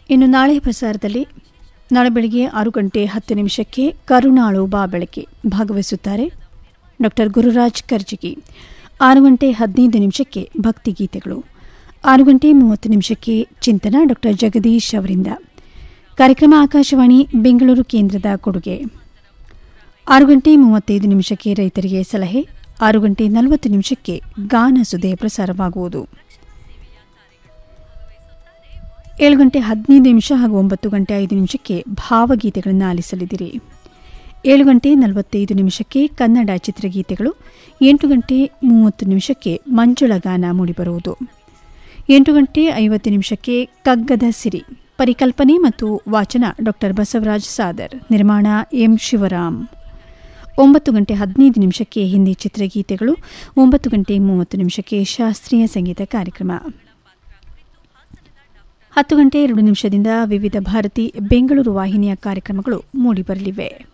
ಇನ್ನು ನಾಳೆ ಪ್ರಸಾರದಲ್ಲಿ ನಾಳೆ ಬೆಳಗ್ಗೆ ಆರು ಗಂಟೆ ಹತ್ತು ನಿಮಿಷಕ್ಕೆ ಕರುಣಾಳು ಬಾ ಬೆಳಕೆ ಭಾಗವಹಿಸುತ್ತಾರೆ ಡಾಕ್ಟರ್ ಗುರುರಾಜ್ ಕರ್ಜಿಗಿ ಆರು ಗಂಟೆ ಹದಿನೈದು ನಿಮಿಷಕ್ಕೆ ಭಕ್ತಿಗೀತೆಗಳು ಆರು ಗಂಟೆ ಮೂವತ್ತು ನಿಮಿಷಕ್ಕೆ ಚಿಂತನ ಡಾಕ್ಟರ್ ಜಗದೀಶ್ ಅವರಿಂದ ಕಾರ್ಯಕ್ರಮ ಆಕಾಶವಾಣಿ ಬೆಂಗಳೂರು ಕೇಂದ್ರದ ಕೊಡುಗೆ ಆರು ಗಂಟೆ ಮೂವತ್ತೈದು ನಿಮಿಷಕ್ಕೆ ರೈತರಿಗೆ ಸಲಹೆ ಆರು ಗಂಟೆ ನಲವತ್ತು ನಿಮಿಷಕ್ಕೆ ಗಾನ ಸುದೆ ಪ್ರಸಾರವಾಗುವುದು ಏಳು ಗಂಟೆ ಹದಿನೈದು ನಿಮಿಷ ಹಾಗೂ ಒಂಬತ್ತು ಗಂಟೆ ಐದು ನಿಮಿಷಕ್ಕೆ ಭಾವಗೀತೆಗಳನ್ನು ಆಲಿಸಲಿದ್ದೀರಿ ಏಳು ಗಂಟೆ ನಲವತ್ತೈದು ನಿಮಿಷಕ್ಕೆ ಕನ್ನಡ ಚಿತ್ರಗೀತೆಗಳು ಎಂಟು ಗಂಟೆ ಮೂವತ್ತು ನಿಮಿಷಕ್ಕೆ ಮಂಜುಳ ಗಾನ ಮೂಡಿಬರುವುದು ಎಂಟು ಗಂಟೆ ಐವತ್ತು ನಿಮಿಷಕ್ಕೆ ಕಗ್ಗದ ಸಿರಿ ಪರಿಕಲ್ಪನೆ ಮತ್ತು ವಾಚನ ಡಾಕ್ಟರ್ ಬಸವರಾಜ್ ಸಾದರ್ ನಿರ್ಮಾಣ ಎಂ ಶಿವರಾಮ್ ಒಂಬತ್ತು ಗಂಟೆ ಹದಿನೈದು ನಿಮಿಷಕ್ಕೆ ಹಿಂದಿ ಚಿತ್ರಗೀತೆಗಳು ಒಂಬತ್ತು ಗಂಟೆ ಮೂವತ್ತು ನಿಮಿಷಕ್ಕೆ ಶಾಸ್ತ್ರೀಯ ಸಂಗೀತ ಕಾರ್ಯಕ್ರಮ ಹತ್ತು ಗಂಟೆ ಎರಡು ನಿಮಿಷದಿಂದ ವಿವಿಧ ಭಾರತಿ ಬೆಂಗಳೂರು ವಾಹಿನಿಯ ಕಾರ್ಯಕ್ರಮಗಳು ಮೂಡಿಬರಲಿವೆ